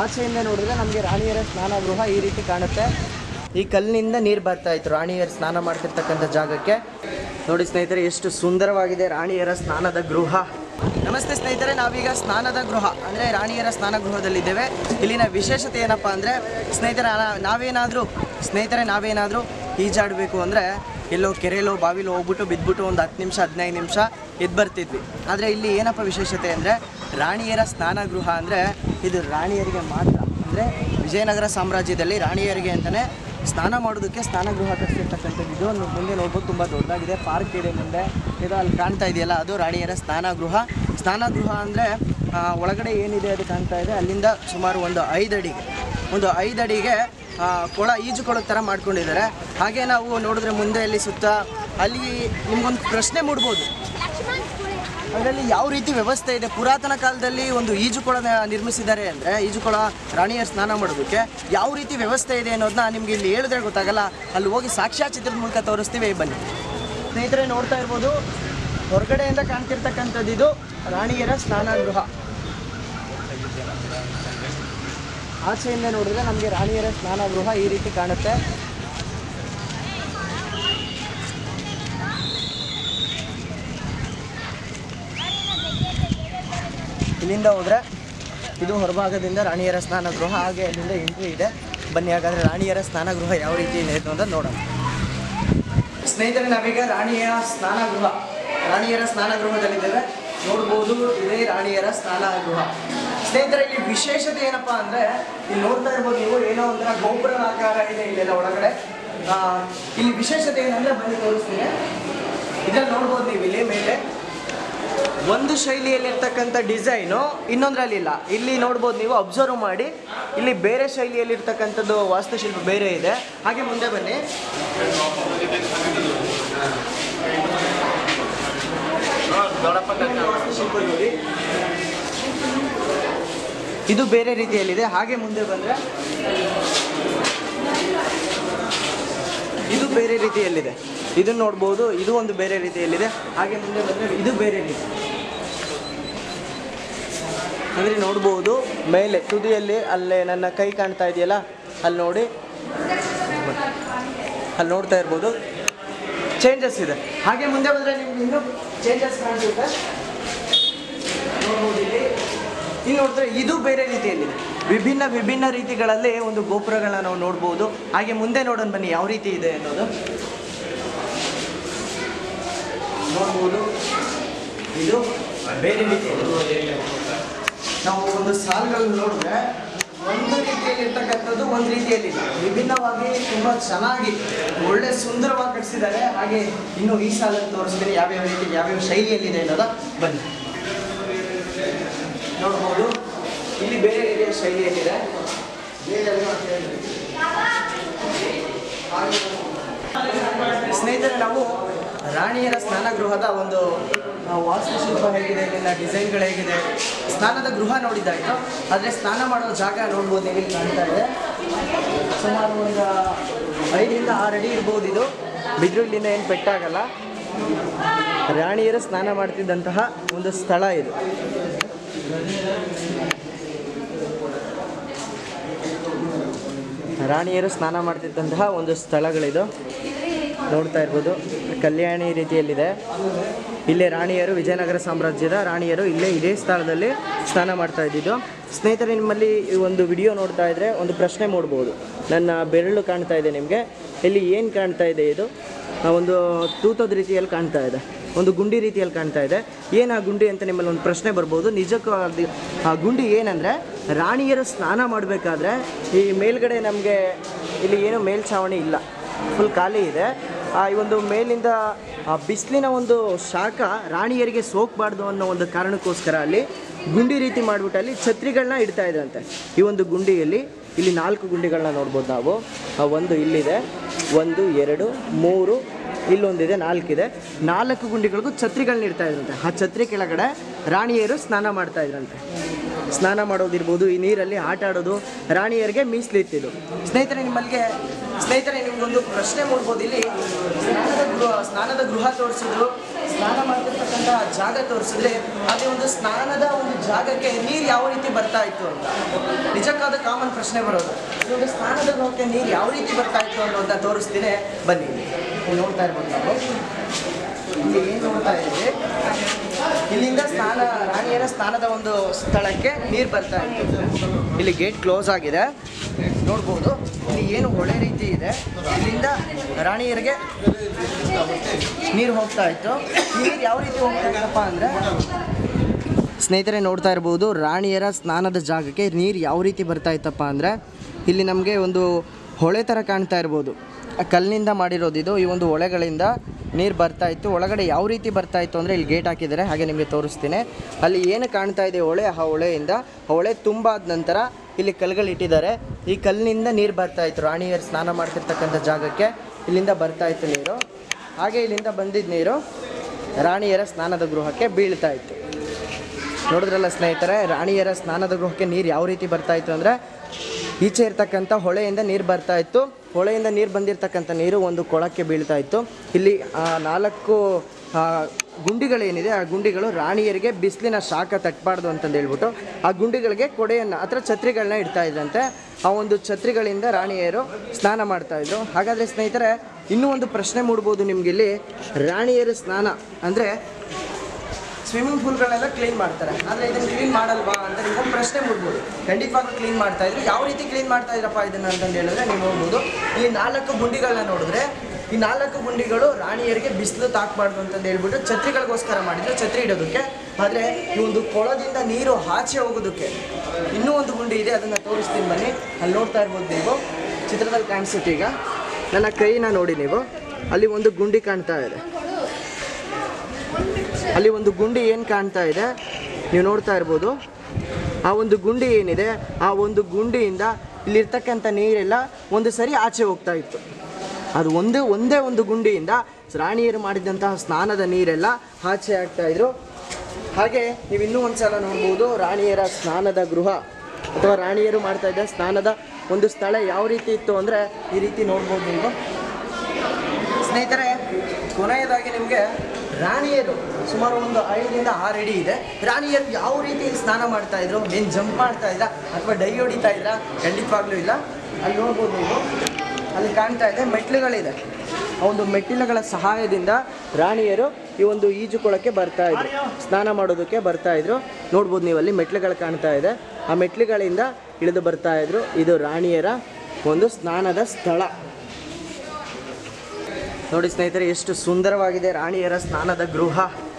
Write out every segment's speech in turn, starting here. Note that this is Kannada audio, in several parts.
ಆಚೆಯಿಂದ ನೋಡಿದ್ರೆ ನಮಗೆ ರಾಣಿಯರ ಸ್ನಾನ ಗೃಹ ಈ ರೀತಿ ಕಾಣುತ್ತೆ ಈ ಕಲ್ಲಿನಿಂದ ನೀರು ಬರ್ತಾ ಇತ್ತು ರಾಣಿಯರು ಸ್ನಾನ ಮಾಡ್ತಿರ್ತಕ್ಕಂಥ ಜಾಗಕ್ಕೆ ನೋಡಿ ಸ್ನೇಹಿತರೆ ಎಷ್ಟು ಸುಂದರವಾಗಿದೆ ರಾಣಿಯರ ಸ್ನಾನದ ಗೃಹ ನಮಸ್ತೆ ಸ್ನೇಹಿತರೆ ನಾವೀಗ ಸ್ನಾನದ ಗೃಹ ಅಂದರೆ ರಾಣಿಯರ ಸ್ನಾನ ಗೃಹದಲ್ಲಿದ್ದೇವೆ ಇಲ್ಲಿನ ವಿಶೇಷತೆ ಏನಪ್ಪ ಅಂದರೆ ಸ್ನೇಹಿತರೆ ನಾ- ನಾವೇನಾದರೂ ಸ್ನೇಹಿತರೆ ನಾವೇನಾದರೂ ಈಜಾಡಬೇಕು ಅಂದರೆ ಎಲ್ಲೋ ಕೆರೆಯಲ್ಲೋ ಬಾವಿಲೋ ಹೋಗ್ಬಿಟ್ಟು ಬಿದ್ದುಬಿಟ್ಟು ಒಂದು ಹತ್ತು ನಿಮಿಷ ಹದಿನೈದು ನಿಮಿಷ ಎದ್ದು ಬರ್ತಿದ್ವಿ ಆದರೆ ಇಲ್ಲಿ ಏನಪ್ಪ ವಿಶೇಷತೆ ಅಂದರೆ ರಾಣಿಯರ ಸ್ನಾನ ಗೃಹ ಅಂದರೆ ಇದು ರಾಣಿಯರಿಗೆ ಮಾತ್ರ ಅಂದರೆ ವಿಜಯನಗರ ಸಾಮ್ರಾಜ್ಯದಲ್ಲಿ ರಾಣಿಯರಿಗೆ ಅಂತಲೇ ಸ್ನಾನ ಮಾಡೋದಕ್ಕೆ ಸ್ನಾನಗೃಹ ಕಟ್ಟಿರ್ತಕ್ಕಂಥದ್ದು ಇದು ಒಂದು ಮುಂದೆ ನೋಡ್ಬೋದು ತುಂಬ ದೊಡ್ಡದಾಗಿದೆ ಪಾರ್ಕ್ ಇದೆ ಮುಂದೆ ಇದು ಅಲ್ಲಿ ಕಾಣ್ತಾ ಇದೆಯಲ್ಲ ಅದು ರಾಣಿಯರ ಸ್ನಾನಗೃಹ ಸ್ನಾನಗೃಹ ಅಂದರೆ ಒಳಗಡೆ ಏನಿದೆ ಅದು ಕಾಣ್ತಾ ಇದೆ ಅಲ್ಲಿಂದ ಸುಮಾರು ಒಂದು ಐದು ಅಡಿಗೆ ಒಂದು ಐದು ಅಡಿಗೆ ಆ, ಕೊಳ ಈಜು ಕೊಳದ ಥರ ಮಾಡ್ಕೊಂಡಿದ್ದಾರೆ ಹಾಗೆ ನಾವು ನೋಡಿದ್ರೆ ಮುಂದೆ ಅಲ್ಲಿ ಸುತ್ತ ಅಲ್ಲಿ ನಿಮ್ಗೊಂದು ಪ್ರಶ್ನೆ ಮೂಡ್ಬೋದು ಅದರಲ್ಲಿ ಯಾವ ರೀತಿ ವ್ಯವಸ್ಥೆ ಇದೆ ಪುರಾತನ ಕಾಲದಲ್ಲಿ ಒಂದು ಈಜುಕೊಳ ನಿರ್ಮಿಸಿದ್ದಾರೆ ಅಂದರೆ ಈಜುಕೊಳ ರಾಣಿಯರು ಸ್ನಾನ ಮಾಡೋದಕ್ಕೆ ಯಾವ ರೀತಿ ವ್ಯವಸ್ಥೆ ಇದೆ ಅನ್ನೋದನ್ನ ನಿಮ್ಗೆ ಇಲ್ಲಿ ಹೇಳಿದ್ರೆ ಗೊತ್ತಾಗಲ್ಲ ಅಲ್ಲಿ ಹೋಗಿ ಸಾಕ್ಷ್ಯಚಿತ್ರದ ಮೂಲಕ ತೋರಿಸ್ತೀವಿ ಬನ್ನಿ ಸ್ನೇಹಿತರೆ ನೋಡ್ತಾ ಇರ್ಬೋದು ಹೊರಗಡೆಯಿಂದ ಕಾಣ್ತಿರ್ತಕ್ಕಂಥದ್ದು ಇದು ರಾಣಿಯರ ಸ್ನಾನಗೃಹ ಆಚೆಯಿಂದ ನೋಡಿದ್ರೆ ನಮಗೆ ರಾಣಿಯರ ಸ್ನಾನಗೃಹ ಈ ರೀತಿ ಕಾಣುತ್ತೆ ಇಲ್ಲಿಂದ ಹೋದರೆ ಇದು ಹೊರಭಾಗದಿಂದ ರಾಣಿಯರ ಸ್ನಾನಗೃಹ ಹಾಗೆ ಅಲ್ಲಿಂದ ಎಂಟ್ರಿ ಇದೆ ಬನ್ನಿ ಹಾಗಾದರೆ ರಾಣಿಯರ ಸ್ನಾನಗೃಹ ಯಾವ ರೀತಿ ಇದೆ ಅಂತ ನೋಡೋಣ ಸ್ನೇಹಿತರೆ ನಾವೀಗ ರಾಣಿಯ ಸ್ನಾನಗೃಹ ರಾಣಿಯರ ಸ್ನಾನಗೃಹದಲ್ಲಿದ್ದೇವೆ ನೋಡ್ಬೋದು ಇದೇ ರಾಣಿಯರ ಸ್ನಾನಗೃಹ ಸ್ನೇಹಿತರೆ ಇಲ್ಲಿ ವಿಶೇಷತೆ ಏನಪ್ಪಾ ಅಂದರೆ ಇಲ್ಲಿ ನೋಡ್ತಾ ಇರ್ಬೋದು ನೀವು ಏನೋ ಒಂಥರ ಗೋಪುರ ಆಕಾರ ಇದೆ ಇಲ್ಲೆಲ್ಲ ಒಳಗಡೆ ಆ, ಇಲ್ಲಿ ವಿಶೇಷತೆ ಏನಂದ್ರೆ ಬನ್ನಿ ತೋರಿಸ್ತೀನಿ ಇದ್ರಲ್ಲಿ ನೋಡ್ಬೋದು ನೀವು ಇಲ್ಲಿ ಮೇಲೆ ಒಂದು ಶೈಲಿಯಲ್ಲಿರ್ತಕ್ಕಂಥ ಡಿಸೈನು ಇನ್ನೊಂದರಲ್ಲಿ ಇಲ್ಲ ಇಲ್ಲಿ ನೋಡ್ಬೋದು ನೀವು ಅಬ್ಸರ್ವ್ ಮಾಡಿ ಇಲ್ಲಿ ಬೇರೆ ಶೈಲಿಯಲ್ಲಿರ್ತಕ್ಕಂಥದ್ದು ವಾಸ್ತುಶಿಲ್ಪ ಬೇರೆ ಇದೆ ಹಾಗೆ ಮುಂದೆ ಬನ್ನಿ ವಾಸ್ತುಶಿಲ್ಪ ನೋಡಿ ಇದು ಬೇರೆ ರೀತಿಯಲ್ಲಿದೆ ಹಾಗೆ ಮುಂದೆ ಬಂದರೆ ಇದು ಬೇರೆ ರೀತಿಯಲ್ಲಿದೆ ಇದನ್ನ ನೋಡ್ಬೋದು ಇದು ಒಂದು ಬೇರೆ ರೀತಿಯಲ್ಲಿದೆ ಹಾಗೆ ಮುಂದೆ ಬಂದರೆ ಇದು ಬೇರೆ ರೀತಿ ಅಂದರೆ ನೋಡ್ಬೋದು ಮೇಲೆ ತುದಿಯಲ್ಲಿ ಅಲ್ಲೇ ನನ್ನ ಕೈ ಕಾಣ್ತಾ ಇದೆಯಲ್ಲ ಅಲ್ಲಿ ನೋಡಿ ಅಲ್ಲಿ ನೋಡ್ತಾ ಇರ್ಬೋದು ಚೇಂಜಸ್ ಇದೆ ಹಾಗೆ ಮುಂದೆ ಬಂದರೆ ನಿಮ್ಗೆ ಇನ್ನೂ ಚೇಂಜಸ್ ಕಾಣಿಸುತ್ತೆ ನೋಡ್ಬೋದು ಇಲ್ಲಿ ಇಲ್ಲಿ ನೋಡಿದ್ರೆ ಇದು ಬೇರೆ ರೀತಿಯಲ್ಲಿದೆ ವಿಭಿನ್ನ ವಿಭಿನ್ನ ರೀತಿಗಳಲ್ಲಿ ಒಂದು ಗೋಪುರಗಳನ್ನ ನಾವು ನೋಡ್ಬೋದು ಹಾಗೆ ಮುಂದೆ ನೋಡೋಣ ಬನ್ನಿ ಯಾವ ರೀತಿ ಇದೆ ಅನ್ನೋದು ನೋಡ್ಬೋದು ಇದು ಬೇರೆ ರೀತಿಯಲ್ಲಿ ನಾವು ಒಂದು ಸಾಲುಗಳನ್ನು ನೋಡಿದ್ರೆ ಒಂದು ರೀತಿಯಲ್ಲಿ ಇರ್ತಕ್ಕಂಥದ್ದು ಒಂದು ರೀತಿಯಲ್ಲಿ ಇಲ್ಲ. ವಿಭಿನ್ನವಾಗಿ ತುಂಬ ಚೆನ್ನಾಗಿ ಒಳ್ಳೆ ಸುಂದರವಾಗಿ ಕಟ್ಟಿಸಿದ್ದಾರೆ ಹಾಗೆ ಇನ್ನು ಈ ಸಾಲನ್ನು ತೋರಿಸ್ತೀನಿ ಯಾವ್ಯಾವ ರೀತಿ ಯಾವ್ಯಾವ ಶೈಲಿಯಲ್ಲಿದೆ ಅನ್ನೋದ ಬನ್ನಿ ನೋಡ್ಬೋದು ಇಲ್ಲಿ ಬೇರೆ ರೀತಿಯ ಶೈಲಿಯಲ್ಲಿದೆ ಬೇರೆ ಅಂತ ಹೇಳಿದ್ರಿ. ಸ್ನೇಹಿತರೆ ನಾವು ರಾಣಿಯರ ಸ್ನಾನಗೃಹದ ಒಂದು ಆ, ವಾಸ್ತುಶಿಲ್ಪ ಹೇಗಿದೆ ಇಲ್ಲಿನ ಡಿಸೈನ್ಗಳು ಹೇಗಿದೆ ಸ್ನಾನದ ಗೃಹ ನೋಡಿದ್ದಾಯಿತು ಆದರೆ ಸ್ನಾನ ಮಾಡೋ ಜಾಗ ನೋಡ್ಬೋದು ನೀವು ಇಲ್ಲಿ ಕಾಣ್ತಾ ಇದೆ ಸುಮಾರು ಒಂದು ಐದರಿಂದ ಆರು ಅಡಿ ಇರ್ಬೋದು ಇದು ಬಿದ್ರು ಇಲ್ಲಿಂದ ಏನು ಪೆಟ್ಟಾಗಲ್ಲ ರಾಣಿಯರು ಸ್ನಾನ ಮಾಡ್ತಿದ್ದಂತಹ ಒಂದು ಸ್ಥಳ ಇದು ರಾಣಿಯರು ಸ್ನಾನ ಮಾಡ್ತಿದ್ದಂತಹ ಒಂದು ಸ್ಥಳಗಳಿದು ನೋಡ್ತಾ ಇರ್ಬೋದು ಕಲ್ಯಾಣಿ ರೀತಿಯಲ್ಲಿದೆ ಇಲ್ಲೇ ರಾಣಿಯರು ವಿಜಯನಗರ ಸಾಮ್ರಾಜ್ಯದ ರಾಣಿಯರು ಇಲ್ಲೇ ಇದೇ ಸ್ಥಳದಲ್ಲಿ ಸ್ನಾನ ಮಾಡ್ತಾ ಇದ್ದಿದ್ದು ಸ್ನೇಹಿತರೆ ನಿಮ್ಮಲ್ಲಿ ಈ ಒಂದು ವಿಡಿಯೋ ನೋಡ್ತಾ ಇದ್ದರೆ ಒಂದು ಪ್ರಶ್ನೆ ಮೂಡ್ಬೋದು ನನ್ನ ಬೆರಳು ಕಾಣ್ತಾ ಇದೆ ನಿಮಗೆ ಇಲ್ಲಿ ಏನು ಕಾಣ್ತಾ ಇದೆ ಇದು ಆ, ಒಂದು ತೂತದ ರೀತಿಯಲ್ಲಿ ಕಾಣ್ತಾ ಇದೆ ಒಂದು ಗುಂಡಿ ರೀತಿಯಲ್ಲಿ ಕಾಣ್ತಾ ಇದೆ ಏನು ಆ ಗುಂಡಿ ಅಂತ ನಿಮ್ಮಲ್ಲಿ ಒಂದು ಪ್ರಶ್ನೆ ಬರ್ಬೋದು ನಿಜಕ್ಕೂ ಅದು ಆ ಗುಂಡಿ ಏನಂದರೆ ರಾಣಿಯರು ಸ್ನಾನ ಮಾಡಬೇಕಾದ್ರೆ ಈ ಮೇಲ್ಗಡೆ ನಮಗೆ ಇಲ್ಲಿ ಏನು ಮೇಲ್ಛಾವಣಿ ಇಲ್ಲ ಫುಲ್ ಖಾಲಿ ಇದೆ ಆ, ಈ ಒಂದು ಮೇಲಿಂದ ಆ ಬಿಸಿಲಿನ ಒಂದು ಶಾಖ ರಾಣಿಯರಿಗೆ ಸೋಕಬಾರ್ದು ಅನ್ನೋ ಒಂದು ಕಾರಣಕ್ಕೋಸ್ಕರ ಅಲ್ಲಿ ಗುಂಡಿ ರೀತಿ ಮಾಡಿಬಿಟ್ಟು ಅಲ್ಲಿ ಛತ್ರಿಗಳನ್ನ ಇಡ್ತಾ ಇದ್ರಂತೆ ಈ ಒಂದು ಗುಂಡಿಯಲ್ಲಿ ಇಲ್ಲಿ ನಾಲ್ಕು ಗುಂಡಿಗಳನ್ನ ನೋಡ್ಬೋದು ನಾವು ಆ, ಒಂದು ಇಲ್ಲಿದೆ ಒಂದು ಎರಡು ಮೂರು ಇಲ್ಲೊಂದಿದೆ ನಾಲ್ಕಿದೆ ನಾಲ್ಕು ಗುಂಡಿಗಳಿಗೂ ಛತ್ರಿಗಳನ್ನ ಇಡ್ತಾ ಇದ್ರಂತೆ ಆ ಛತ್ರಿ ಕೆಳಗಡೆ ರಾಣಿಯರು ಸ್ನಾನ ಮಾಡ್ತಾ ಇದ್ರಂತೆ ಸ್ನಾನ ಮಾಡೋದಿರ್ಬೋದು ಈ ನೀರಲ್ಲಿ ಆಟ ಆಡೋದು ರಾಣಿಯರಿಗೆ ಮೀಸಲಿತ್ತಿದ್ದು ಸ್ನೇಹಿತರೆ ನಿಮ್ಮಲ್ಲಿಗೆ ಸ್ನೇಹಿತರೆ ನಿಮ್ಗೊಂದು ಪ್ರಶ್ನೆ ಮೂಡ್ಬೋದು ಇಲ್ಲಿ ಸ್ನಾನದ ಗೃಹ ಸ್ನಾನದ ಗೃಹ ತೋರಿಸಿದ್ರು ಸ್ನಾನ ಮಾಡ್ತಿರ್ತಕ್ಕಂಥ ಜಾಗ ತೋರಿಸಿದ್ರೆ ಅಲ್ಲಿ ಒಂದು ಸ್ನಾನದ ಒಂದು ಜಾಗಕ್ಕೆ ನೀರು ಯಾವ ರೀತಿ ಬರ್ತಾ ಇತ್ತು ಅಂತ ನಿಜಕ್ಕಾದ ಕಾಮನ್ ಪ್ರಶ್ನೆ ಬರೋದು ಈ ಒಂದು ಸ್ನಾನದ ಗೃಹಕ್ಕೆ ನೀರು ಯಾವ ರೀತಿ ಬರ್ತಾ ಇತ್ತು ಅನ್ನೋದನ್ನ ತೋರಿಸ್ತೀನಿ ಬನ್ನಿ ಇಲ್ಲಿ ನೋಡ್ತಾ ಇರ್ಬೋದು ನಾವು ಇಲ್ಲಿ ಏನು ನೋಡ್ತಾ ಇದ್ದೀವಿ ಇಲ್ಲಿಂದ ಸ್ನಾನ ರಾಣಿಯರ ಸ್ನಾನದ ಒಂದು ಸ್ಥಳಕ್ಕೆ ನೀರು ಬರ್ತಾ ಇತ್ತು ಇಲ್ಲಿ ಗೇಟ್ ಕ್ಲೋಸ್ ಆಗಿದೆ ನೋಡ್ಬೋದು ಇಲ್ಲಿ ಏನು ಹೊಳೆ ರೀತಿ ಇದೆ ಇಲ್ಲಿಂದ ರಾಣಿಯರಿಗೆ ನೀರು ಹೋಗ್ತಾ ಇತ್ತು ನೀರು ಯಾವ ರೀತಿ ಹೋಗ್ತಾ ಇತ್ತಪ್ಪ ಅಂದರೆ ಸ್ನೇಹಿತರೆ ನೋಡ್ತಾ ಇರ್ಬೋದು ರಾಣಿಯರ ಸ್ನಾನದ ಜಾಗಕ್ಕೆ ನೀರು ಯಾವ ರೀತಿ ಬರ್ತಾ ಇತ್ತಪ್ಪ ಅಂದರೆ ಇಲ್ಲಿ ನಮಗೆ ಒಂದು ಹೊಳೆ ಥರ ಕಾಣ್ತಾ ಇರ್ಬೋದು ಆ ಕಲ್ಲಿನಿಂದ ಮಾಡಿರೋದು ಇದು ಈ ಒಂದು ಹೊಳೆಗಳಿಂದ ನೀರು ಬರ್ತಾ ಇತ್ತು ಒಳಗಡೆ ಯಾವ ರೀತಿ ಬರ್ತಾ ಇತ್ತು ಅಂದರೆ ಇಲ್ಲಿ ಗೇಟ್ ಹಾಕಿದ್ದಾರೆ ಹಾಗೆ ನಿಮಗೆ ತೋರಿಸ್ತೀನಿ ಅಲ್ಲಿ ಏನು ಕಾಣ್ತಾ ಇದೆ ಹೊಳೆ ಆ ಹೊಳೆಯಿಂದ ಆ ಹೊಳೆ ತುಂಬಾದ ನಂತರ ಇಲ್ಲಿ ಕಲ್ಗಳು ಇಟ್ಟಿದ್ದಾರೆ ಈ ಕಲ್ಲಿನಿಂದ ನೀರು ಬರ್ತಾ ಇತ್ತು ರಾಣಿಯರು ಸ್ನಾನ ಮಾಡ್ತಿರ್ತಕ್ಕಂಥ ಜಾಗಕ್ಕೆ ಇಲ್ಲಿಂದ ಬರ್ತಾ ಇತ್ತು ನೀರು ಹಾಗೆ ಇಲ್ಲಿಂದ ಬಂದಿದ್ದ ನೀರು ರಾಣಿಯರ ಸ್ನಾನದ ಗೃಹಕ್ಕೆ ಬೀಳ್ತಾ ಇತ್ತು ನೋಡಿದ್ರಲ್ಲ ಸ್ನೇಹಿತರೆ ರಾಣಿಯರ ಸ್ನಾನದ ಗೃಹಕ್ಕೆ ನೀರು ಯಾವ ರೀತಿ ಬರ್ತಾ ಇತ್ತು ಅಂದರೆ ಈಚೆ ಇರ್ತಕ್ಕಂಥ ಹೊಳೆಯಿಂದ ನೀರು ಬರ್ತಾ ಇತ್ತು ಹೊಳೆಯಿಂದ ನೀರು ಬಂದಿರತಕ್ಕಂಥ ನೀರು ಒಂದು ಕೊಳಕ್ಕೆ ಬೀಳ್ತಾ ಇತ್ತು ಇಲ್ಲಿ ಆ, ನಾಲ್ಕು ಆ, ಗುಂಡಿಗಳೇನಿದೆ ಆ ಗುಂಡಿಗಳು ರಾಣಿಯರಿಗೆ ಬಿಸಿಲಿನ ಶಾಖ ತಟ್ಟಬಾರ್ದು ಅಂತಂದು ಹೇಳ್ಬಿಟ್ಟು ಆ ಗುಂಡಿಗಳಿಗೆ ಕೊಡೆಯನ್ನು ಅಥವಾ ಛತ್ರಿಗಳನ್ನ ಇಡ್ತಾ ಇದ್ರಂತೆ ಆ ಒಂದು ಛತ್ರಿಗಳಿಂದ ರಾಣಿಯರು ಸ್ನಾನ ಮಾಡ್ತಾ ಇದ್ರು ಹಾಗಾದರೆ ಸ್ನೇಹಿತರೆ ಇನ್ನೂ ಒಂದು ಪ್ರಶ್ನೆ ಮೂಡ್ಬೋದು ನಿಮಗಿಲ್ಲಿ ರಾಣಿಯರು ಸ್ನಾನ ಅಂದರೆ ಸ್ವಿಮ್ಮಿಂಗ್ ಪೂಲ್ಗಳೆಲ್ಲ ಕ್ಲೀನ್ ಮಾಡ್ತಾರೆ ಆದರೆ ಇದನ್ನು ಕ್ಲೀನ್ ಮಾಡಲ್ವಾ ಅಂತ ನಿಮ್ಗೆ ಪ್ರಶ್ನೆ ಮೂಡ್ಬೋದು ಖಂಡಿತವಾಗ್ಲೂ ಕ್ಲೀನ್ ಮಾಡ್ತಾ ಇದ್ರು ಯಾವ ರೀತಿ ಕ್ಲೀನ್ ಮಾಡ್ತಾ ಇದ್ರಪ್ಪ ಇದನ್ನ ಅಂತಂದು ಹೇಳಿದ್ರೆ ನೀವು ನೋಡ್ಬೋದು ಈ ನಾಲ್ಕು ಗುಂಡಿಗಳನ್ನ ನೋಡಿದ್ರೆ ಈ ನಾಲ್ಕು ಗುಂಡಿಗಳು ರಾಣಿಯರಿಗೆ ಬಿಸಿಲು ತಾಕಬಾರ್ದು ಅಂತಂದು ಹೇಳ್ಬಿಟ್ಟು ಛತ್ರಿಗಳಿಗೋಸ್ಕರ ಮಾಡಿದ್ರು ಛತ್ರಿ ಇಡೋದಕ್ಕೆ ಆದರೆ ಈ ಒಂದು ಕೊಳದಿಂದ ನೀರು ಆಚೆ ಹೋಗೋದಕ್ಕೆ ಇನ್ನೂ ಒಂದು ಗುಂಡಿ ಇದೆ ಅದನ್ನು ತೋರಿಸ್ತೀನಿ ಬನ್ನಿ ಅಲ್ಲಿ ನೋಡ್ತಾ ಇರ್ಬೋದು ನೀವು ಚಿತ್ರದಲ್ಲಿ ಕಾಣಿಸುತ್ತೆ ಈಗ ನನ್ನ ಕೈನ ನೋಡಿ ನೀವು ಅಲ್ಲಿ ಒಂದು ಗುಂಡಿ ಕಾಣ್ತಾ ಇದೆ ಅಲ್ಲಿ ಒಂದು ಗುಂಡಿ ಏನು ಕಾಣ್ತಾ ಇದೆ ನೀವು ನೋಡ್ತಾ ಇರ್ಬೋದು ಆ ಒಂದು ಗುಂಡಿ ಏನಿದೆ ಆ ಒಂದು ಗುಂಡಿಯಿಂದ ಇಲ್ಲಿರ್ತಕ್ಕಂಥ ನೀರೆಲ್ಲ ಒಂದು ಸರಿ ಆಚೆ ಹೋಗ್ತಾ ಇತ್ತು ಅದು ಒಂದೇ ಒಂದೇ ಒಂದು ಗುಂಡಿಯಿಂದ ರಾಣಿಯರು ಮಾಡಿದಂತಹ ಸ್ನಾನದ ನೀರೆಲ್ಲ ಆಚೆ ಆಗ್ತಾ ಇದ್ರು ಹಾಗೆ ನೀವು ಇನ್ನೂ ಒಂದು ಸಲ ನೋಡ್ಬೋದು ರಾಣಿಯರ ಸ್ನಾನದ ಗೃಹ ಅಥವಾ ರಾಣಿಯರು ಮಾಡ್ತಾ ಇದ್ದ ಸ್ನಾನದ ಒಂದು ಸ್ಥಳ ಯಾವ ರೀತಿ ಇತ್ತು ಅಂದರೆ ಈ ರೀತಿ ನೋಡ್ಬೋದು ನೀವು ಸ್ನೇಹಿತರೆ ಕೊನೆಯದಾಗಿ ನಿಮಗೆ ರಾಣಿಯರು ಸುಮಾರು ಒಂದು ಐದರಿಂದ ಆರು ಅಡಿ ಇದೆ ರಾಣಿಯರು ಯಾವ ರೀತಿ ಸ್ನಾನ ಮಾಡ್ತಾ ಇದ್ರು ಏನು ಜಂಪ್ ಮಾಡ್ತಾ ಇದ್ದ ಅಥವಾ ಡೈ ಹೊಡಿತಾ ಇದ್ರ ಖಂಡಿತವಾಗ್ಲೂ ಇಲ್ಲ ಅಲ್ಲಿ ನೋಡ್ಬೋದು ನೀವು ಅಲ್ಲಿ ಕಾಣ್ತಾ ಇದೆ ಮೆಟ್ಲುಗಳಿದೆ ಆ ಒಂದು ಮೆಟ್ಟಿಲುಗಳ ಸಹಾಯದಿಂದ ರಾಣಿಯರು ಈ ಒಂದು ಈಜುಕೊಳಕ್ಕೆ ಬರ್ತಾ ಇದ್ರು ಸ್ನಾನ ಮಾಡೋದಕ್ಕೆ ಬರ್ತಾ ಇದ್ರು ನೋಡ್ಬೋದು ನೀವು ಅಲ್ಲಿ ಮೆಟ್ಲುಗಳು ಕಾಣ್ತಾ ಇದೆ ಆ ಮೆಟ್ಲುಗಳಿಂದ ಇಳಿದು ಬರ್ತಾ ಇದ್ರು ಇದು ರಾಣಿಯರ ಒಂದು ಸ್ನಾನದ ಸ್ಥಳ ನೋಡಿ ಸ್ನೇಹಿತರೆ ಎಷ್ಟು ಸುಂದರವಾಗಿದೆ ರಾಣಿಯರ ಸ್ನಾನದ ಗೃಹ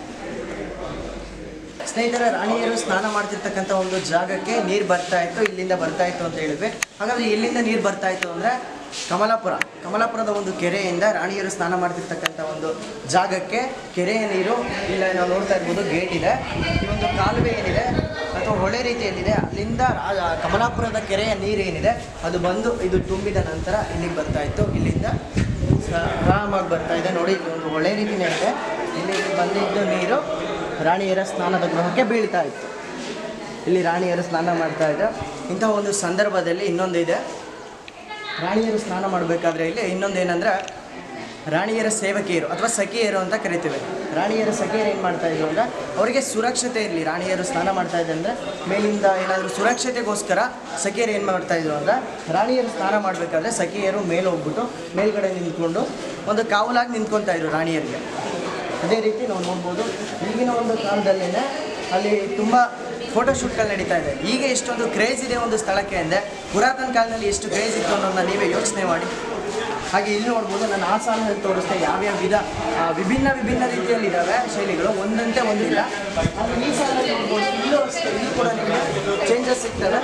ಸ್ನೇಹಿತರ ರಾಣಿಯರು ಸ್ನಾನ ಮಾಡ್ತಿರ್ತಕ್ಕಂಥ ಒಂದು ಜಾಗಕ್ಕೆ ನೀರು ಬರ್ತಾ ಇತ್ತು ಇಲ್ಲಿಂದ ಬರ್ತಾ ಇತ್ತು ಅಂತ ಹೇಳಿದ್ವಿ ಹಾಗಾದ್ರೆ ಎಲ್ಲಿಂದ ನೀರು ಬರ್ತಾ ಇತ್ತು ಅಂದರೆ ಕಮಲಾಪುರ ಕಮಲಾಪುರದ ಒಂದು ಕೆರೆಯಿಂದ ರಾಣಿಯರು ಸ್ನಾನ ಮಾಡ್ತಿರ್ತಕ್ಕಂಥ ಒಂದು ಜಾಗಕ್ಕೆ ಕೆರೆಯ ನೀರು ಇಲ್ಲ ನಾವು ನೋಡ್ತಾ ಇರ್ಬೋದು ಗೇಟ್ ಇದೆ ಈ ಒಂದು ಕಾಲುವೆ ಏನಿದೆ ಅಥವಾ ಹೊಳೆ ರೀತಿಯಲ್ಲಿದೆ ಅಲ್ಲಿಂದ ರಾ- ಕಮಲಾಪುರದ ಕೆರೆಯ ನೀರು ಏನಿದೆ ಅದು ಬಂದು ಇದು ತುಂಬಿದ ನಂತರ ಇಲ್ಲಿಗೆ ಬರ್ತಾ ಇತ್ತು ಇಲ್ಲಿಂದ ಸ- ಆರಾಮಾಗಿ ಬರ್ತಾ ಇದೆ ನೋಡಿ ಇಲ್ಲಿ ಒಂದು ಹೊಳೆ ರೀತಿನೇ ಇದೆ ಇಲ್ಲಿ ಬಂದಿದ್ದು ನೀರು ರಾಣಿಯರ ಸ್ನಾನದ ಗೃಹಕ್ಕೆ ಬೀಳ್ತಾ ಇತ್ತು ಇಲ್ಲಿ ರಾಣಿಯರು ಸ್ನಾನ ಮಾಡ್ತಾ ಇದ್ದ ಇಂತಹ ಒಂದು ಸಂದರ್ಭದಲ್ಲಿ ಇನ್ನೊಂದು ಇದೆ ರಾಣಿಯರು ಸ್ನಾನ ಮಾಡಬೇಕಾದ್ರೆ ಇಲ್ಲಿ ಇನ್ನೊಂದು ಏನಂದ್ರೆ ರಾಣಿಯರ ಸೇವಕಿಯರು ಅಥವಾ ಸಖಿಯರು ಅಂತ ಕರಿತೀವಿ ರಾಣಿಯರ ಸಖಿಯರು ಏನು ಮಾಡ್ತಾ ಇದ್ರು ಅಂದರೆ ಅವರಿಗೆ ಸುರಕ್ಷತೆ ಇರಲಿ ರಾಣಿಯರು ಸ್ನಾನ ಮಾಡ್ತಾ ಇದ್ದಾರೆ ಅಂದರೆ ಮೇಲಿಂದ ಏನಾದರೂ ಸುರಕ್ಷತೆಗೋಸ್ಕರ ಸಖಿಯರು ಏನು ಮಾಡ್ತಾ ಇದ್ರು ಅಂದರೆ ರಾಣಿಯರು ಸ್ನಾನ ಮಾಡಬೇಕಾದ್ರೆ ಸಖಿಯರು ಮೇಲೆ ಹೋಗ್ಬಿಟ್ಟು ಮೇಲ್ಗಡೆ ನಿಂತ್ಕೊಂಡು ಒಂದು ಕಾವಲಾಗಿ ನಿಂತ್ಕೊತಾ ಇದ್ರು ರಾಣಿಯರಿಗೆ ಅದೇ ರೀತಿ ನಾವು ನೋಡ್ಬೋದು ಈಗಿನ ಒಂದು ಕಾಲದಲ್ಲೇ ಅಲ್ಲಿ ತುಂಬ ಫೋಟೋಶೂಟ್ಗಳು ನಡೀತಾ ಇದೆ ಈಗ ಎಷ್ಟೊಂದು ಕ್ರೇಜ್ ಇದೆ ಒಂದು ಸ್ಥಳಕ್ಕೆ ಅಂದರೆ ಪುರಾತನ ಕಾಲದಲ್ಲಿ ಎಷ್ಟು ಕ್ರೇಜ್ ಇತ್ತು ಅನ್ನೋದನ್ನ ನೀವೇ ಯೋಚನೆ ಮಾಡಿ ಹಾಗೆ ಇಲ್ಲಿ ನೋಡ್ಬೋದು ನಾನು ಆ ಸಾಲಿನಲ್ಲಿ ತೋರಿಸ್ತೆ ಯಾವ್ಯಾವ ವಿಧ ಆ, ವಿಭಿನ್ನ ವಿಭಿನ್ನ ರೀತಿಯಲ್ಲಿ ಇದ್ದಾವೆ ಶೈಲಿಗಳು ಒಂದಂತೆ ಒಂದಿಲ್ಲ ಆದರೆ ಈ ಸಾಲಲ್ಲಿ ನೋಡ್ಬೋದು ಇಲ್ಲೂ ಅಷ್ಟೇ ಇಲ್ಲಿ ಕೂಡ ನಿಮಗೆ ಚೇಂಜಸ್ ಸಿಗ್ತವೆ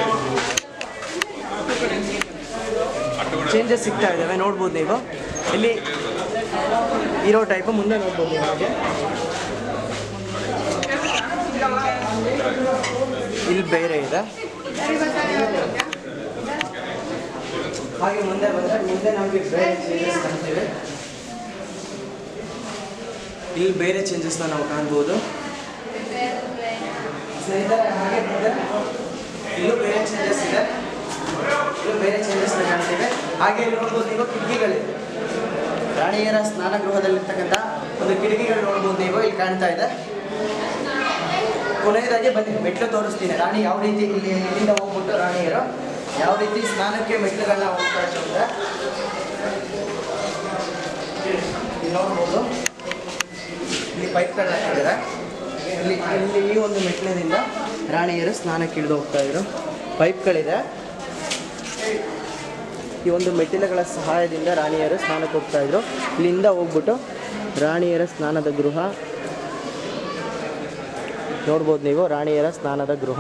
ಚೇಂಜಸ್ ಸಿಗ್ತಾ ಇದ್ದಾವೆ ನೋಡ್ಬೋದು ನೀವು ಇಲ್ಲಿ ಇರೋ ಟೈಪು ಮುಂದೆ ನೋಡ್ಬೋದು ನೀವು ಹಾಗೆ ಇಲ್ಲಿ ಬೇರೆ ಇದೆ ಹಾಗೆ ಮುಂದೆ ಬಂದರೆ ಮುಂದೆ ನಮಗೆ ಬೇರೆ ಚೇಂಜಸ್ ಕಾಣ್ತೇವೆ ಇಲ್ಲಿ ಬೇರೆ ಚೇಂಜಸ್ನ ನಾವು ಕಾಣ್ಬೋದು ಸ್ನೇಹಿತರೆ ಹಾಗೆ ಮುಂದೆ ಇಲ್ಲೂ ಬೇರೆ ಚೇಂಜಸ್ ಇದೆ ಇಲ್ಲೂ ಬೇರೆ ಚೇಂಜಸ್ನ ಕಾಣ್ತೇವೆ ಹಾಗೆ ಇಲ್ಲಿ ನೋಡ್ಬೋದು ನೀವು ಕಿಟಕಿಗಳಿವೆ ರಾಣಿಯರ ಸ್ನಾನಗೃಹದಲ್ಲಿರ್ತಕ್ಕಂಥ ಒಂದು ಕಿಟಕಿಗಳು ನೋಡ್ಬೋದು ನೀವು ಇಲ್ಲಿ ಕಾಣ್ತಾ ಇದೆ ಕೊನೆಯದಾಗಿ ಬನ್ನಿ ಮೆಟ್ಲು ತೋರಿಸ್ತೀನಿ ರಾಣಿ ಯಾವ ರೀತಿ ಇಲ್ಲಿ ಇಲ್ಲಿಂದ ಹೋಗ್ಬಿಟ್ಟು ರಾಣಿಯರು ಯಾವ ರೀತಿ ಸ್ನಾನಕ್ಕೆ ಮೆಟ್ಲುಗಳನ್ನ ಹೋಗ್ತಾರೆ ಅಂದರೆ ಇಲ್ಲಿ ನೋಡ್ಬೋದು ಇಲ್ಲಿ ಪೈಪ್ಗಳನ್ನ ಹಾಕಿದ್ದಾರೆ ಇಲ್ಲಿ ಇಲ್ಲಿ ಈ ಒಂದು ಮೆಟ್ಲಿನಿಂದ ರಾಣಿಯರು ಸ್ನಾನಕ್ಕೆ ಇಳಿದು ಹೋಗ್ತಾ ಇದ್ರು ಪೈಪ್ಗಳಿದೆ ಈ ಒಂದು ಮೆಟ್ಟಿಲುಗಳ ಸಹಾಯದಿಂದ ರಾಣಿಯರು ಸ್ನಾನಕ್ಕೆ ಹೋಗ್ತಾ ಇದ್ರು ಇಲ್ಲಿಂದ ಹೋಗ್ಬಿಟ್ಟು ರಾಣಿಯರ ಸ್ನಾನದ ಗೃಹ ನೋಡ್ಬೋದು ನೀವು ರಾಣಿಯರ ಸ್ನಾನದ ಗೃಹ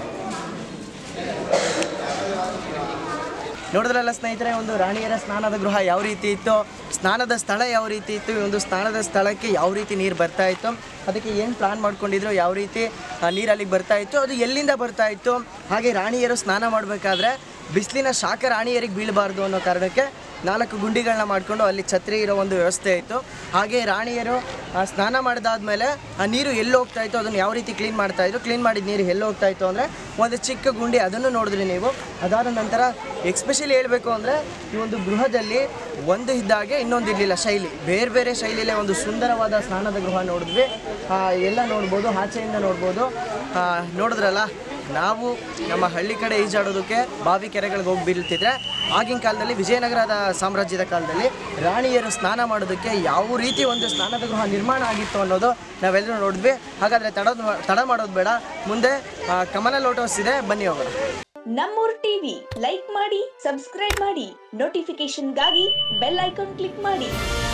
ನೋಡಿದ್ರಲ್ಲ ಸ್ನೇಹಿತರೆ ಒಂದು ರಾಣಿಯರ ಸ್ನಾನದ ಗೃಹ ಯಾವ ರೀತಿ ಇತ್ತು ಸ್ನಾನದ ಸ್ಥಳ ಯಾವ ರೀತಿ ಇತ್ತು ಈ ಒಂದು ಸ್ನಾನದ ಸ್ಥಳಕ್ಕೆ ಯಾವ ರೀತಿ ನೀರು ಬರ್ತಾ ಇತ್ತು ಅದಕ್ಕೆ ಏನು ಪ್ಲಾನ್ ಮಾಡ್ಕೊಂಡಿದ್ರು ಯಾವ ರೀತಿ ಆ, ನೀರು ಅಲ್ಲಿಗೆ ಬರ್ತಾ ಇತ್ತು ಅದು ಎಲ್ಲಿಂದ ಬರ್ತಾ ಇತ್ತು ಹಾಗೆ ರಾಣಿಯರು ಸ್ನಾನ ಮಾಡಬೇಕಾದ್ರೆ ಬಿಸಿಲಿನ ಶಾಖ ರಾಣಿಯರಿಗೆ ಬೀಳಬಾರ್ದು ಅನ್ನೋ ಕಾರಣಕ್ಕೆ ನಾಲ್ಕು ಗುಂಡಿಗಳನ್ನ ಮಾಡಿಕೊಂಡು ಅಲ್ಲಿ ಛತ್ರಿ ಇರೋ ಒಂದು ವ್ಯವಸ್ಥೆ ಇತ್ತು ಹಾಗೆ ರಾಣಿಯರು ಆ, ಸ್ನಾನ ಮಾಡಿದಾದ್ಮೇಲೆ ಆ ನೀರು ಎಲ್ಲಿ ಹೋಗ್ತಾ ಇತ್ತು ಅದನ್ನು ಯಾವ ರೀತಿ ಕ್ಲೀನ್ ಮಾಡ್ತಾ ಇದ್ರು ಕ್ಲೀನ್ ಮಾಡಿದ ನೀರು ಎಲ್ಲಿ ಹೋಗ್ತಾ ಇತ್ತು ಅಂದರೆ ಒಂದು ಚಿಕ್ಕ ಗುಂಡಿ ಅದನ್ನು ನೋಡಿದ್ರಿ ನೀವು ಅದಾದ ನಂತರ ಎಕ್ಸ್ಪೆಷಲಿ ಹೇಳಬೇಕು ಅಂದರೆ ಈ ಒಂದು ಗೃಹದಲ್ಲಿ ಒಂದು ಇದ್ದಾಗೆ ಇನ್ನೊಂದು ಇರಲಿಲ್ಲ ಶೈಲಿ ಬೇರೆ ಬೇರೆ ಶೈಲಿಯಲ್ಲೇ ಒಂದು ಸುಂದರವಾದ ಸ್ನಾನದ ಗೃಹ ನೋಡಿದ್ವಿ ಆ, ಎಲ್ಲ ನೋಡ್ಬೋದು ಆಚೆಯಿಂದ ನೋಡ್ಬೋದು ಆ, ನೋಡಿದ್ರಲ್ಲ ನಾವು ನಮ್ಮ ಹಳ್ಳಿ ಕಡೆ ಈಜಾಡೋದಕ್ಕೆ ಬಾವಿ ಕೆರೆಗಳಿಗೆ ಹೋಗಿ ಬೀಳ್ತಿದ್ರೆ ಆಗಿನ ಕಾಲದಲ್ಲಿ ವಿಜಯನಗರದ ಸಾಮ್ರಾಜ್ಯದ ಕಾಲದಲ್ಲಿ ರಾಣಿಯರು ಸ್ನಾನ ಮಾಡೋದಕ್ಕೆ ಯಾವ ರೀತಿ ಒಂದು ಸ್ನಾನದ ಗೃಹ ನಿರ್ಮಾಣ ಆಗಿತ್ತು ಅನ್ನೋದು ನಾವೆಲ್ಲರೂ ನೋಡಿದ್ವಿ ಹಾಗಾದರೆ ತಡೋದು ತಡ ಮಾಡೋದು ಬೇಡ ಮುಂದೆ ಆ, ಕಮಲ ಲೋಟೋಸ್ ಇದೆ ಬನ್ನಿ ಹೋಗೋಣ ನಮ್ಮೂರ್ ಟಿವಿ ಲೈಕ್ ಮಾಡಿ ಸಬ್ಸ್ಕ್ರೈಬ್ ಮಾಡಿ ನೋಟಿಫಿಕೇಶನ್ಗಾಗಿ ಬೆಲ್ ಐಕಾನ್ ಕ್ಲಿಕ್ ಮಾಡಿ